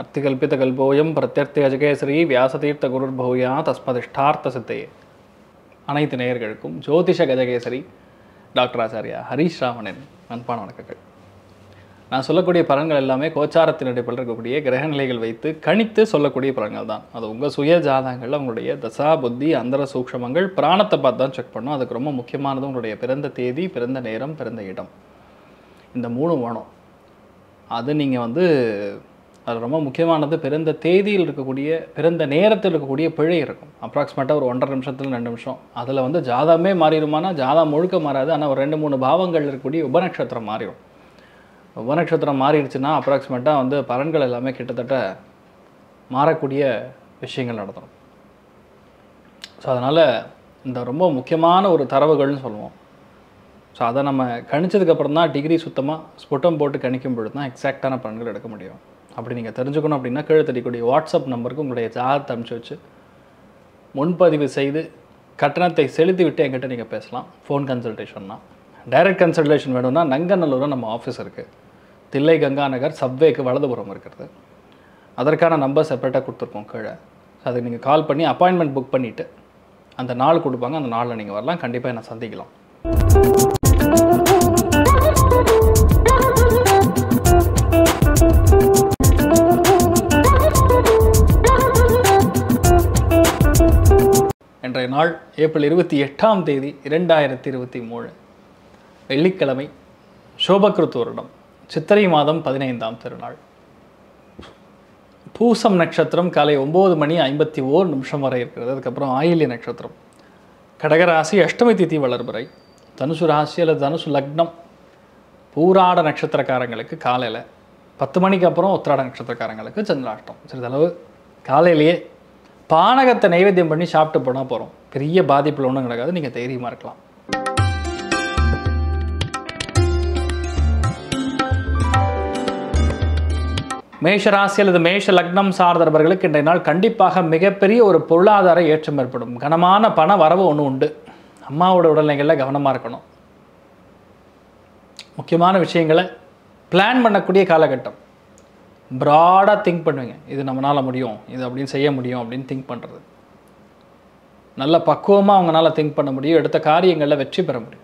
அர்த்திகல்பிதகல்போயம் பிரத்யர்த்திகஜகேசரி வியாசதீர்த்த குருர்பூயா தஸ்மதிஷ்டார்த்த சித்தையே அனைத்து நேயர்களுக்கும் ஜோதிஷ கஜகேசரி டாக்டர் ஆச்சாரியா ஹரீஷ் ராமனின் அன்பான வணக்கங்கள் நான் சொல்லக்கூடிய பலன்கள் எல்லாமே கோச்சாரத்தின் அடிப்படையில் இருக்கக்கூடிய கிரகநிலைகள் வைத்து கணித்து சொல்லக்கூடிய பலன்கள் தான் அது உங்கள் சுய ஜாதகங்கள் உங்களுடைய தசா புத்தி அந்தர சூக்ஷமங்கள் பிராணத்தை பார்த்து தான் செக் பண்ணும் அதுக்கு ரொம்ப முக்கியமானது உங்களுடைய பிறந்த தேதி பிறந்த நேரம் பிறந்த இடம் இந்த மூணு வேணும் அது நீங்கள் வந்து அது ரொம்ப முக்கியமானது பிறந்த தேதியில் இருக்கக்கூடிய பிறந்த நேரத்தில் இருக்கக்கூடிய பிழை இருக்கும் அப்ராக்சிமேட்டாக ஒரு ஒன்றரை நிமிஷத்துல ரெண்டு நிமிஷம் அதில் வந்து ஜாதகமே மாறிடுமானா ஜாதகம் முழுக்க மாறாது ஆனால் ஒரு ரெண்டு மூணு பாவங்கள் இருக்கக்கூடிய உபநட்சத்திரம் மாறிடும் உபநட்சத்திரம் மாறிடுச்சுன்னா அப்ராக்சிமேட்டாக வந்து பலன்கள் எல்லாமே கிட்டத்தட்ட மாறக்கூடிய விஷயங்கள் நடந்துடும் ஸோ அதனால் இந்த ரொம்ப முக்கியமான ஒரு தரவுகள்னு சொல்லுவோம் ஸோ அதை நம்ம கணிச்சதுக்கப்புறம் தான் டிகிரி சுத்தமாக ஸ்புட்டம் போட்டு கணிக்கும் பொழுது தான் எக்ஸாக்டான பலன்கள் எடுக்க முடியும் அப்படி நீங்கள் தெரிஞ்சுக்கணும் அப்படின்னா கீழே தெரியக்கூடிய வாட்ஸ்அப் நம்பருக்கு உங்களுடைய ஜாதகத்தை அனுப்பிச்சு வச்சு முன்பதிவு செய்து கட்டணத்தை செலுத்தி விட்டு என்கிட்ட நீங்கள் பேசலாம் ஃபோன் கன்சல்டேஷன்னா டைரக்ட் கன்சல்டேஷன் வேணும்னா நங்கநல்லூரில் நம்ம ஆஃபீஸ் இருக்குது தில்லை கங்கா நகர் சப்வேக்கு வலதுபுறம் இருக்கிறது அதற்கான நம்பர் செப்பரேட்டாக கொடுத்துருக்கோம் கீழே அதுக்கு நீங்கள் கால் பண்ணி அப்பாயின்மெண்ட் புக் பண்ணிவிட்டு அந்த நாள் கொடுப்பாங்க அந்த நாளில் நீங்கள் வரலாம் கண்டிப்பாக என்னை சந்திக்கலாம் இன்றைய நாள் ஏப்ரல் இருபத்தி எட்டாம் தேதி இரண்டாயிரத்தி இருபத்தி மூணு வெள்ளிக்கிழமை சோபகிருத்து வருடம் சித்திரை மாதம் பதினைந்தாம் திருநாள் பூசம் நட்சத்திரம் காலை ஒம்பது மணி ஐம்பத்தி ஓர் நிமிஷம் வரை இருக்கிறது அதுக்கப்புறம் ஆயில்ய நட்சத்திரம் கடகராசி அஷ்டமி திதி வளர்பிறை தனுசு ராசி அல்லது தனுசு லக்னம் பூராட நட்சத்திரக்காரங்களுக்கு காலையில் பத்து மணிக்கு அப்புறம் உத்திராட நட்சத்திரக்காரங்களுக்கு சந்திராஷ்டம் சிறிதளவு காலையிலேயே பானகத்தை நைவேத்தியம் பண்ணி சாப்பிட்டு போனால் போகிறோம் பெரிய பாதிப்பில் ஒன்றும் கிடக்காது நீங்கள் தைரியமாக இருக்கலாம் மேஷ ராசி அல்லது மேஷ லக்னம் சார்ந்தவர்களுக்கு இன்றைய நாள் கண்டிப்பாக மிகப்பெரிய ஒரு பொருளாதார ஏற்றம் ஏற்படும் கனமான பண வரவு ஒன்று உண்டு அம்மாவோட உடல்நிலைகளில் கவனமாக இருக்கணும் முக்கியமான விஷயங்களை பிளான் பண்ணக்கூடிய காலகட்டம் ப்ராடாக திங்க் பண்ணுவீங்க இது நம்மளால் முடியும் இது அப்படின்னு செய்ய முடியும் அப்படின்னு திங்க் பண்ணுறது நல்ல பக்குவமாக அவங்களால திங்க் பண்ண முடியும் எடுத்த காரியங்களில் வெற்றி பெற முடியும்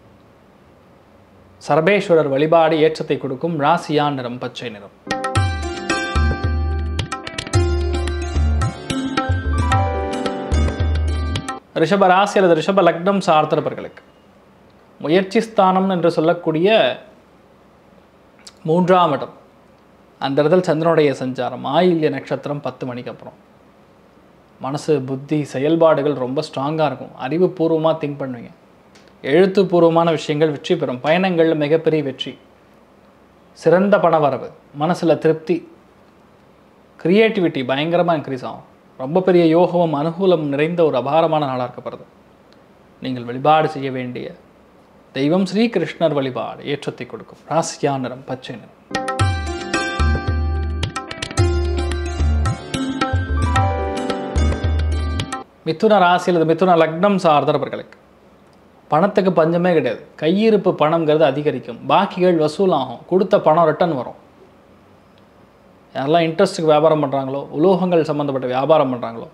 சர்பேஸ்வரர் வழிபாடு ஏற்றத்தை கொடுக்கும் ராசியா நிறம் பச்சை நிறம் ரிஷப ராசி அல்லது ரிஷப லக்னம் சார்ந்தவர்களுக்கு முயற்சி ஸ்தானம் என்று சொல்லக்கூடிய மூன்றாம் இடம் அந்த இடத்துல சந்திரனுடைய சஞ்சாரம் ஆயில்ய நட்சத்திரம் பத்து மணிக்கு அப்புறம் மனசு புத்தி செயல்பாடுகள் ரொம்ப ஸ்ட்ராங்காக இருக்கும் அறிவுபூர்வமாக திங்க் பண்ணுவீங்க எழுத்துப்பூர்வமான விஷயங்கள் வெற்றி பெறும் பயணங்களில் மிகப்பெரிய வெற்றி சிறந்த பண வரவு மனசில் திருப்தி க்ரியேட்டிவிட்டி பயங்கரமாக இன்க்ரீஸ் ஆகும் ரொம்ப பெரிய யோகமும் அனுகூலம் நிறைந்த ஒரு அபாரமான நாளாக இருக்கப்படுது நீங்கள் வழிபாடு செய்ய வேண்டிய தெய்வம் ஸ்ரீகிருஷ்ணர் வழிபாடு ஏற்றத்தை கொடுக்கும் ராசியா நிறம் பச்சை நிறம் மிதுன ராசி அல்லது மிதுன லக்னம் சார்ந்தவர்களுக்கு பணத்துக்கு பஞ்சமே கிடையாது கையிருப்பு பணம்ங்கிறது அதிகரிக்கும் பாக்கிகள் வசூலாகும் கொடுத்த பணம் ரிட்டர்ன் வரும் யாரெல்லாம் இன்ட்ரெஸ்ட்டுக்கு வியாபாரம் பண்ணுறாங்களோ உலோகங்கள் சம்மந்தப்பட்ட வியாபாரம் பண்ணுறாங்களோ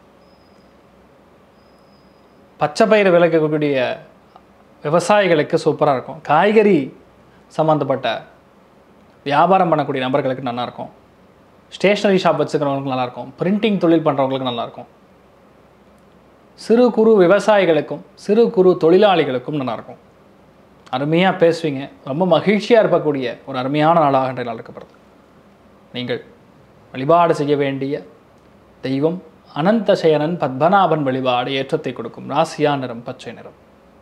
பச்சை பயிர் விளைக்கக்கூடிய விவசாயிகளுக்கு சூப்பராக இருக்கும் காய்கறி சம்மந்தப்பட்ட வியாபாரம் பண்ணக்கூடிய நபர்களுக்கு நல்லாயிருக்கும் ஸ்டேஷ்னரி ஷாப் வச்சுக்கிறவங்களுக்கு நல்லாயிருக்கும் பிரிண்டிங் தொழில் பண்ணுறவங்களுக்கு நல்லாயிருக்கும் சிறு குறு விவசாயிகளுக்கும் சிறு குறு தொழிலாளிகளுக்கும் நல்லாயிருக்கும் அருமையாக பேசுவீங்க ரொம்ப மகிழ்ச்சியாக இருக்கக்கூடிய ஒரு அருமையான நாளாக இன்றைய நாள் இருக்கப்படுது நீங்கள் வழிபாடு செய்ய வேண்டிய தெய்வம் அனந்தசயனன் பத்மநாபன் வழிபாடு ஏற்றத்தை கொடுக்கும் ராசியா நிறம் பச்சை நிறம்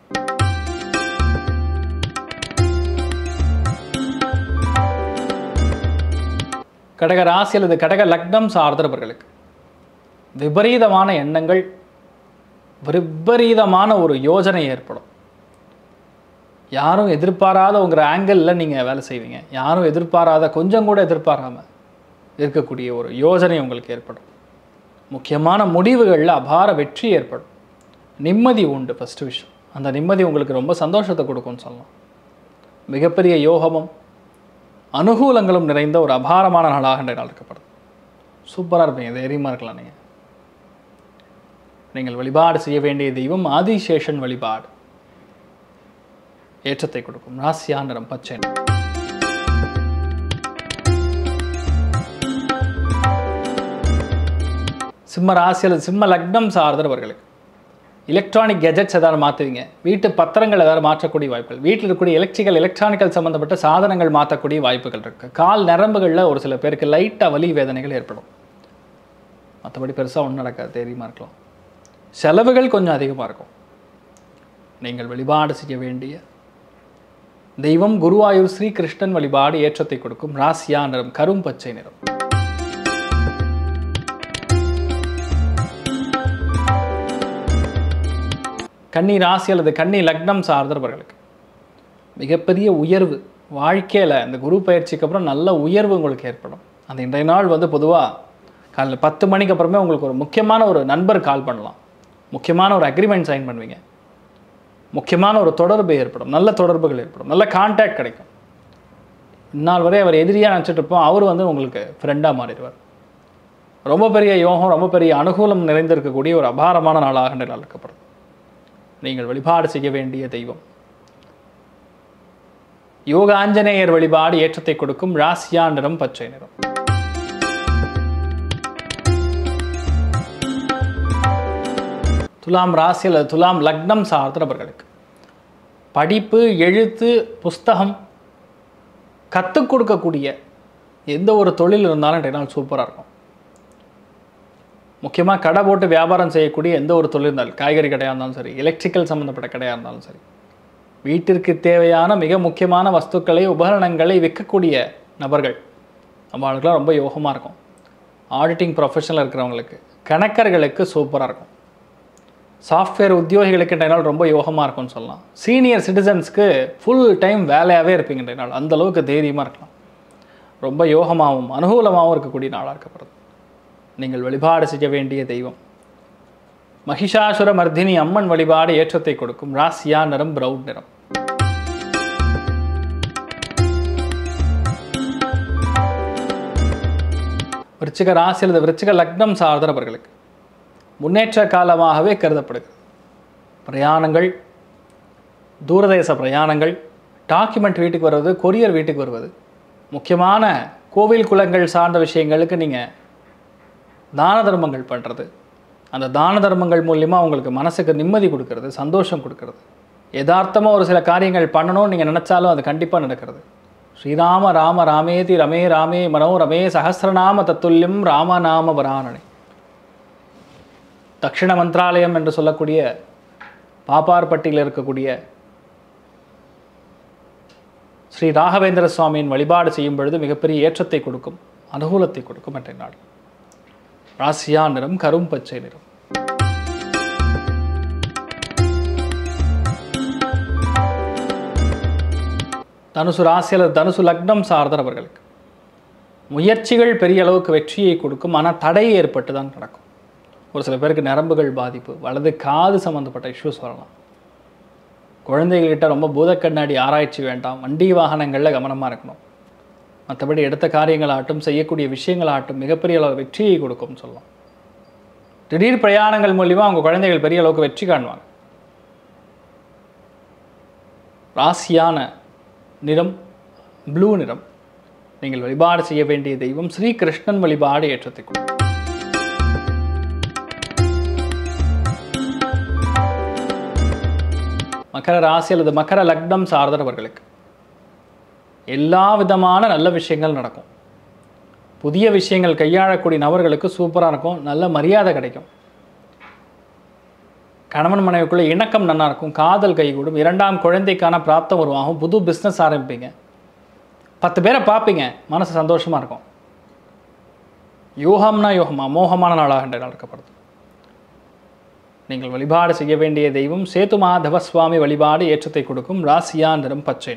கடக ராசி அல்லது கடக லக்னம் சார்ந்தவர்களுக்கு விபரீதமான எண்ணங்கள் விபரீதமான ஒரு யோஜனை ஏற்படும் யாரும் எதிர்பாராத உங்கள் ஆங்கிளில் நீங்கள் வேலை செய்வீங்க யாரும் எதிர்பாராத கொஞ்சம் கூட எதிர்பாராம இருக்கக்கூடிய ஒரு யோஜனை உங்களுக்கு ஏற்படும் முக்கியமான முடிவுகளில் அபார வெற்றி ஏற்படும் நிம்மதி உண்டு ஃபஸ்ட்டு விஷயம் அந்த நிம்மதி உங்களுக்கு ரொம்ப சந்தோஷத்தை கொடுக்கும்னு சொல்லலாம் மிகப்பெரிய யோகமும் அனுகூலங்களும் நிறைந்த ஒரு அபாரமான நாளாக இன்றைய நாள் இருக்கப்படுது சூப்பராக இருப்பீங்க தைரியமாக இருக்கலாம் நீங்கள் நீங்கள் வழிபாடு செய்ய வேண்டிய தெய்வம் ஆதிசேஷன் வழிபாடு ஏற்றத்தை கொடுக்கும் ராசியா நிறம் பச்சை நிறம். சிம்ம ராசி அல்லது சிம்ம லக்னம் சார்ந்தவர்களுக்கு எலக்ட்ரானிக் கெஜெட்ஸ் ஏதாவது மாற்றுவீங்க வீட்டு பத்திரங்கள் ஏதாவது மாற்றக்கூடிய வாய்ப்புகள் வீட்டில் இருக்கக்கூடிய எலக்ட்ரிக்கல் எலக்ட்ரானிக்கல் சம்மந்தப்பட்ட சாதனங்கள் மாற்றக்கூடிய வாய்ப்புகள் இருக்குது கால் நரம்புகளில் ஒரு சில பேருக்கு லைட்டாக வலி வேதனைகள் ஏற்படும் மற்றபடி பெருசாக ஒன்றும் நடக்காது தைரியமாக இருக்கலாம் செலவுகள் கொஞ்சம் அதிகமாக இருக்கும் நீங்கள் வழிபாடு செய்ய வேண்டிய தெய்வம் குருவாயூர் ஸ்ரீ கிருஷ்ணன் வழிபாடு ஏற்றத்தை கொடுக்கும் ராசியா நிறம் கரும் பச்சை நிறம் கன்னி ராசி அல்லது கன்னி லக்னம் சார்ந்தவர்களுக்கு மிகப்பெரிய உயர்வு வாழ்க்கையில் இந்த குரு பயிற்சிக்கு அப்புறம் நல்ல உயர்வு உங்களுக்கு ஏற்படும் அந்த இன்றைய நாள் வந்து பொதுவாக காலைல பத்து மணிக்கு அப்புறமே உங்களுக்கு ஒரு முக்கியமான ஒரு நண்பர் கால் பண்ணலாம் முக்கியமான ஒரு அக்ரிமெண்ட் சைன் பண்ணுவீங்க முக்கியமான ஒரு தொடர்பு ஏற்படும் நல்ல தொடர்புகள் ஏற்படும் நல்ல கான்டாக்ட் கிடைக்கும் இந்நாள் வரை அவர் எதிரியாக நினச்சிட்டு இருப்போம் அவர் வந்து உங்களுக்கு ஃப்ரெண்டாக மாறிடுவார் ரொம்ப பெரிய யோகம் ரொம்ப பெரிய அனுகூலம் நிறைந்திருக்கக்கூடிய ஒரு அபாரமான நாளாக நிலக்கப்படுது நீங்கள் வழிபாடு செய்ய வேண்டிய தெய்வம் யோக ஆஞ்சநேயர் வழிபாடு ஏற்றத்தை கொடுக்கும் ராசியா நிறம் பச்சை நிறம் துலாம் ராசி அல்லது துலாம் லக்னம் சார்ந்த நபர்களுக்கு படிப்பு எழுத்து புஸ்தகம் கற்றுக் கொடுக்கக்கூடிய எந்த ஒரு தொழில் இருந்தாலும் இன்றைய நாள் சூப்பராக இருக்கும் முக்கியமாக கடை போட்டு வியாபாரம் செய்யக்கூடிய எந்த ஒரு தொழில் இருந்தாலும் காய்கறி கடையாக இருந்தாலும் சரி எலக்ட்ரிக்கல் சம்மந்தப்பட்ட கடையாக இருந்தாலும் சரி வீட்டிற்கு தேவையான மிக முக்கியமான வஸ்துக்களை உபகரணங்களை விற்கக்கூடிய நபர்கள் நம்மளுக்கெல்லாம் ரொம்ப யோகமாக இருக்கும் ஆடிட்டிங் ப்ரொஃபஷனில் இருக்கிறவங்களுக்கு கணக்கர்களுக்கு சூப்பராக இருக்கும் சாஃப்ட்வேர் உத்தியோகிகளுக்கு இன்றைய நாள் ரொம்ப யோகமாக இருக்கும்னு சொல்லலாம் சீனியர் சிட்டிசன்ஸ்க்கு ஃபுல் டைம் வேலையாகவே இருப்பீங்க இன்றைய நாள் அந்த அளவுக்கு தைரியமாக இருக்கலாம் ரொம்ப யோகமாகவும் அனுகூலமாகவும் இருக்கக்கூடிய நாளாக இருக்கப்படுது நீங்கள் வழிபாடு செய்ய வேண்டிய தெய்வம் மகிஷாசுர மர்தினி அம்மன் வழிபாடு ஏற்றத்தை கொடுக்கும் ராசியா நிறம் பிரவுன் நிறம் விருச்சிக ராசி அல்லது விருச்சிக லக்னம் சார்ந்தவர்களுக்கு முன்னேற்ற காலமாகவே கருதப்படுகிறது பிரயாணங்கள் தூரதேச பிரயாணங்கள் டாக்குமெண்ட் வீட்டுக்கு வருவது கொரியர் வீட்டுக்கு வருவது முக்கியமான கோவில் குலங்கள் சார்ந்த விஷயங்களுக்கு நீங்கள் தான தர்மங்கள் பண்ணுறது அந்த தான தர்மங்கள் மூலியமாக உங்களுக்கு மனசுக்கு நிம்மதி கொடுக்கறது சந்தோஷம் கொடுக்கறது யதார்த்தமாக ஒரு சில காரியங்கள் பண்ணணும்னு நீங்கள் நினச்சாலும் அது கண்டிப்பாக நடக்கிறது ஸ்ரீராம ராம ராமேதி ரமே ராமே மனோ ரமே சஹசிரநாம தத்துல்யம் ராமநாம வராணனை தக்ஷிண மந்திராலயம் என்று சொல்லக்கூடிய பாப்பார்பட்டியில் இருக்கக்கூடிய ஸ்ரீ ராகவேந்திர சுவாமியின் வழிபாடு செய்யும் பொழுது மிகப்பெரிய ஏற்றத்தை கொடுக்கும் அனுகூலத்தை கொடுக்கும் என்ற நாள் ராசியா நிறம் கரும் பச்சை நிறம் தனுசு ராசி அல்லது தனுசு லக்னம் சார்ந்தவர்களுக்கு முயற்சிகள் பெரிய அளவுக்கு வெற்றியை கொடுக்கும் ஆனால் தடை ஏற்பட்டு தான் நடக்கும் ஒரு சில பேருக்கு நரம்புகள் பாதிப்பு வலது காது சம்மந்தப்பட்ட இஷ்யூஸ் வரலாம் குழந்தைகள்கிட்ட ரொம்ப பூதக்கண்ணாடி ஆராய்ச்சி வேண்டாம் வண்டி வாகனங்களில் கவனமாக இருக்கணும் மற்றபடி எடுத்த காரியங்களாகட்டும் செய்யக்கூடிய விஷயங்களாகட்டும் மிகப்பெரிய அளவு வெற்றியை கொடுக்கும்னு சொல்லலாம் திடீர் பிரயாணங்கள் மூலிமா அவங்க குழந்தைகள் பெரிய அளவுக்கு வெற்றி காணுவாங்க ராசியான நிறம் ப்ளூ நிறம் நீங்கள் வழிபாடு செய்ய வேண்டிய தெய்வம் ஸ்ரீ கிருஷ்ணன் வழிபாடு ஏற்றத்தை கொடுக்கும் மகர ராசி அல்லது மகர லக்னம் சார்ந்தவர்களுக்கு எல்லா விதமான நல்ல விஷயங்கள் நடக்கும் புதிய விஷயங்கள் கையாளக்கூடிய நபர்களுக்கு சூப்பராக இருக்கும் நல்ல மரியாதை கிடைக்கும் கணவன் மனைவிக்குள்ளே இணக்கம் நல்லா இருக்கும் காதல் கைகூடும் இரண்டாம் குழந்தைக்கான பிராப்தம் உருவாகும் புது பிஸ்னஸ் ஆரம்பிப்பீங்க பத்து பேரை பார்ப்பீங்க மனசு சந்தோஷமாக இருக்கும் யோகம்னா யோகம் அமோகமான நாளாக இன்று நடக்கப்படுது நீங்கள் வழிபாடு செய்ய வேண்டிய தெய்வம் சேது மாதவ சுவாமி வழிபாடு ஏற்றத்தை கொடுக்கும் ராசியா நிறம் பச்சை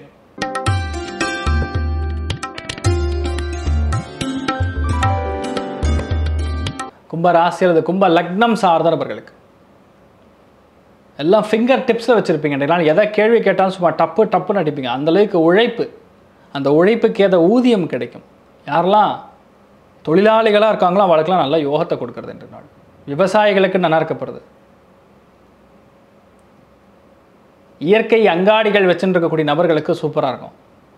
கும்ப ராசி அல்லது கும்ப லக்னம் சார்ந்த நபர்களுக்கு எல்லாம் ஃபிங்கர் டிப்ஸில் வச்சுருப்பீங்க இதனால் எதை கேள்வி கேட்டாலும் சும்மா டப்பு டப்புன்னு அடிப்பீங்க அந்த அளவுக்கு உழைப்பு அந்த உழைப்புக்கு ஏத ஊதியம் கிடைக்கும் யாரெல்லாம் தொழிலாளிகளாக இருக்காங்களோ அவளுக்கெல்லாம் நல்ல யோகத்தை கொடுக்கறது இன்று நாள் விவசாயிகளுக்கு நல்லா இருக்கப்படுது இயற்கை அங்காடிகள் வச்சுட்டு இருக்கக்கூடிய நபர்களுக்கு சூப்பராக இருக்கும்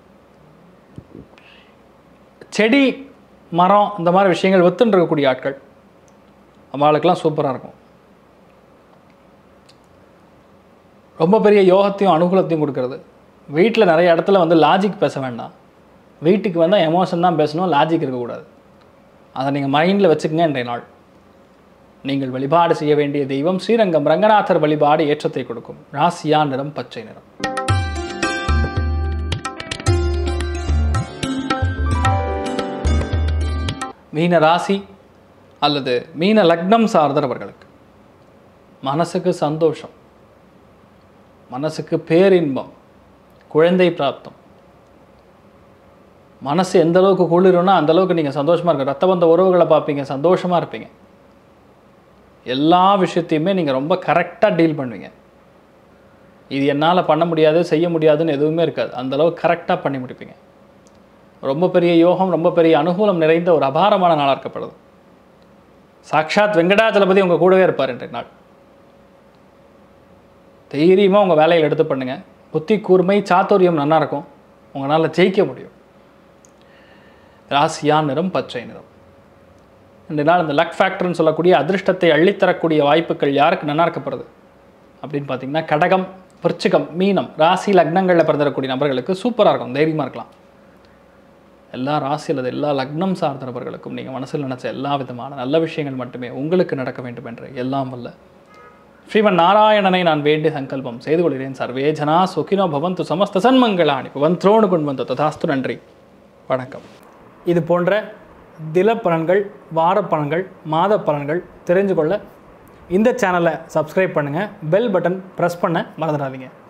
செடி மரம் இந்த மாதிரி விஷயங்கள் வித்துன்னு இருக்கக்கூடிய ஆட்கள் அவளுக்கெல்லாம் சூப்பராக இருக்கும் ரொம்ப பெரிய யோகத்தையும் அனுகூலத்தையும் கொடுக்கறது வீட்டில் நிறைய இடத்துல வந்து லாஜிக் பேச வேண்டாம் வீட்டுக்கு வந்தால் எமோஷன் தான் பேசணும் லாஜிக் இருக்கக்கூடாது அதை நீங்கள் மைண்டில் வச்சுக்கங்க இன்றைய நாள் நீங்கள் வழிபாடு செய்ய வேண்டிய தெய்வம் ஸ்ரீரங்கம் ரங்கநாதர் வழிபாடு ஏற்றத்தை கொடுக்கும் ராசியா நிறம் பச்சை நிறம் மீன ராசி அல்லது மீன லக்னம் சார்ந்தவர்களுக்கு மனசுக்கு சந்தோஷம் மனசுக்கு பேரின்பம் குழந்தை பிராப்தம் மனசு எந்த அளவுக்கு குளிரும்னா அந்த அளவுக்கு நீங்கள் சந்தோஷமாக இருக்க ரத்த பந்த உறவுகளை பார்ப்பீங்க சந்தோஷமாக இருப்பீங்க எல்லா விஷயத்தையுமே நீங்கள் ரொம்ப கரெக்டாக டீல் பண்ணுவீங்க இது என்னால் பண்ண முடியாது செய்ய முடியாதுன்னு எதுவுமே இருக்காது அந்த அளவுக்கு கரெக்டாக பண்ணி முடிப்பீங்க ரொம்ப பெரிய யோகம் ரொம்ப பெரிய அனுகூலம் நிறைந்த ஒரு அபாரமான நாளாக இருக்கப்படுது சாக்ஷாத் வெங்கடாச்சலபதி உங்கள் கூடவே இருப்பார் இன்றைய நாள் தைரியமாக உங்கள் வேலையில் எடுத்து பண்ணுங்கள் புத்தி கூர்மை சாத்துரியம் நல்லா இருக்கும் உங்களால் ஜெயிக்க முடியும் ராசியா நிறம் பச்சை நிறம் இந்த நாள் இந்த லக் ஃபேக்டர்னு சொல்லக்கூடிய அதிர்ஷ்டத்தை அள்ளித்தரக்கூடிய வாய்ப்புகள் யாருக்கு நல்லா இருக்கப்படுது அப்படின்னு பார்த்தீங்கன்னா கடகம் விருச்சிகம் மீனம் ராசி லக்னங்களில் பிறந்திருக்கக்கூடிய நபர்களுக்கு சூப்பராக இருக்கும் தைரியமாக இருக்கலாம் எல்லா ராசி அல்லது எல்லா லக்னம் சார்ந்த நபர்களுக்கும் நீங்கள் மனசில் நினச்ச எல்லா விதமான நல்ல விஷயங்கள் மட்டுமே உங்களுக்கு நடக்க வேண்டும் என்று எல்லாம் வல்ல ஸ்ரீமன் நாராயணனை நான் வேண்டிய சங்கல்பம் செய்து கொள்கிறேன் சர்வே ஜனா சுகினோ பவந்து சமஸ்த சன்மங்களாணி பவந்த்ரோணு குண்பந்து ததாஸ்து நன்றி வணக்கம் இது போன்ற தில பலன்கள் வார பலன்கள் மாத பலன்கள் தெரிஞ்சு கொள்ள இந்த சேனலை சப்ஸ்கிரைப் பண்ணுங்கள் பெல் பட்டன் ப்ரெஸ் பண்ண மறந்துடாதீங்க